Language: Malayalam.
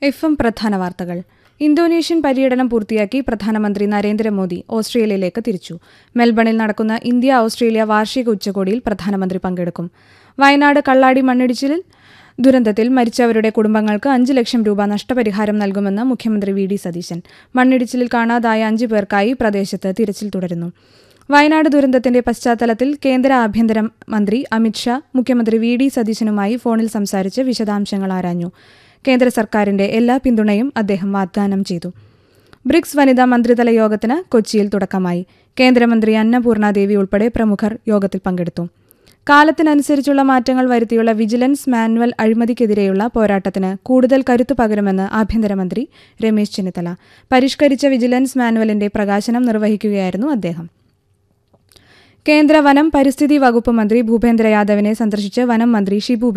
എഫ് എം പ്രധാന വാർത്തകൾ ഇന്തോനേഷ്യൻ പര്യടനം പൂർത്തിയാക്കി പ്രധാനമന്ത്രി നരേന്ദ്രമോദി ഓസ്ട്രേലിയയിലേക്ക് തിരിച്ചു മെൽബണിൽ നടക്കുന്ന ഇന്ത്യ ഓസ്ട്രേലിയ വാർഷിക ഉച്ചകോടിയിൽ പ്രധാനമന്ത്രി പങ്കെടുക്കും വയനാട് കള്ളാടി മണ്ണിടിച്ചിലിൽ ദുരന്തത്തിൽ മരിച്ചവരുടെ കുടുംബങ്ങൾക്ക് അഞ്ച് ലക്ഷം രൂപ നഷ്ടപരിഹാരം നൽകുമെന്ന് മുഖ്യമന്ത്രി വി ഡി സതീശൻ മണ്ണിടിച്ചിലിൽ കാണാതായ അഞ്ചു പേർക്കായി പ്രദേശത്ത് തിരച്ചിൽ തുടരുന്നു വയനാട് ദുരന്തത്തിന്റെ പശ്ചാത്തലത്തിൽ കേന്ദ്ര ആഭ്യന്തര മന്ത്രി അമിത്ഷാ മുഖ്യമന്ത്രി വി ഡി സതീശനുമായി ഫോണിൽ സംസാരിച്ച് വിശദാംശങ്ങൾ ആരാഞ്ഞു കേന്ദ്ര സർക്കാരിന്റെ എല്ലാ പിന്തുണയും അദ്ദേഹം വാഗ്ദാനം ചെയ്തു ബ്രിക്സ് വനിതാ മന്ത്രിതല യോഗത്തിന് കൊച്ചിയിൽ തുടക്കമായി കേന്ദ്രമന്ത്രി അന്നപൂർണ ദേവി ഉൾപ്പെടെ പ്രമുഖർ യോഗത്തിൽ പങ്കെടുത്തു കാലത്തിനനുസരിച്ചുള്ള മാറ്റങ്ങൾ വരുത്തിയുള്ള വിജിലൻസ് മാനുവൽ അഴിമതിക്കെതിരെയുള്ള പോരാട്ടത്തിന് കൂടുതൽ കരുത്തു പകരുമെന്ന് ആഭ്യന്തരമന്ത്രി രമേശ് ചെന്നിത്തല പരിഷ്കരിച്ച വിജിലൻസ് മാനുവലിന്റെ പ്രകാശനം നിർവഹിക്കുകയായിരുന്നു അദ്ദേഹം കേന്ദ്ര വനം പരിസ്ഥിതി വകുപ്പ് മന്ത്രി ഭൂപേന്ദ്ര യാദവിനെ സന്ദർശിച്ച് വനം മന്ത്രി ഷിബു